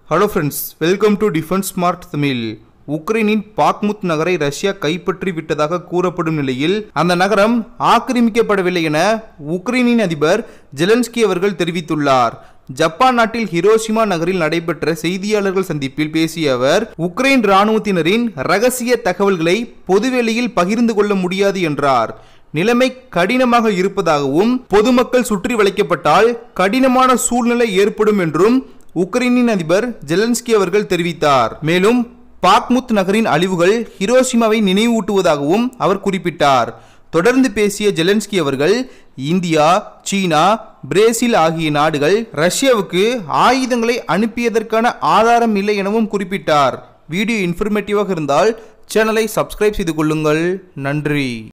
hello friends welcome to defence smart Tamil உக்ரைனின் Bakhmut நகரை Russia கைப்பற்றி விட்டதாக கூறப்படும் நிலையில் அந்த நகரம் ஆக்கிரமிக்கப்படவில்லை என உக்ரைனின் அதிபர் ஜெலன்ஸ்கி அவர்கள் தெரிவித்துள்ளார் ஜப்பான் நாட்டில் ஹிரோஷிமா நகரில் நடைபெற்ற செய்தியாளர்கள் சந்திப்பில் பேசிய அவர் உக்ரைன் இராணுவத்தினரின் ரகசிய தகவல்களை பொதுவெளியில் பகிர்ந்து கொள்ள முடியாது என்றார் நிலைமை கடினமாக இருப்பதாகவும் பொதுமக்கள் சுற்றி வளைக்கப்பட்டால் கடினமான சூழ்நிலை ஏற்படும் என்றும் உக்ரைனின் அதிபர் ஜெலன்ஸ்கி அவர்கள் தெரிவித்தார் மேலும் பாக்முத் நகரின் அழிவுகள் ஹிரோஷிமாவை நினைவூட்டுவதாகவும் அவர் குறிப்பிட்டார் தொடர்ந்து பேசிய ஜெலன்ஸ்கி அவர்கள் இந்தியா சீனா பிரேசில் ஆகிய நாடுகள் ரஷ்யாவுக்கு ஆயுதங்களை அனுப்பியதற்கான ஆதாரம் இல்லை எனவும் குறிப்பிட்டார் வீடியோ இன்ஃபர்மேட்டிவாக இருந்தால் சேனலை சப்ஸ்கிரைப் செய்து கொள்ளுங்கள் நன்றி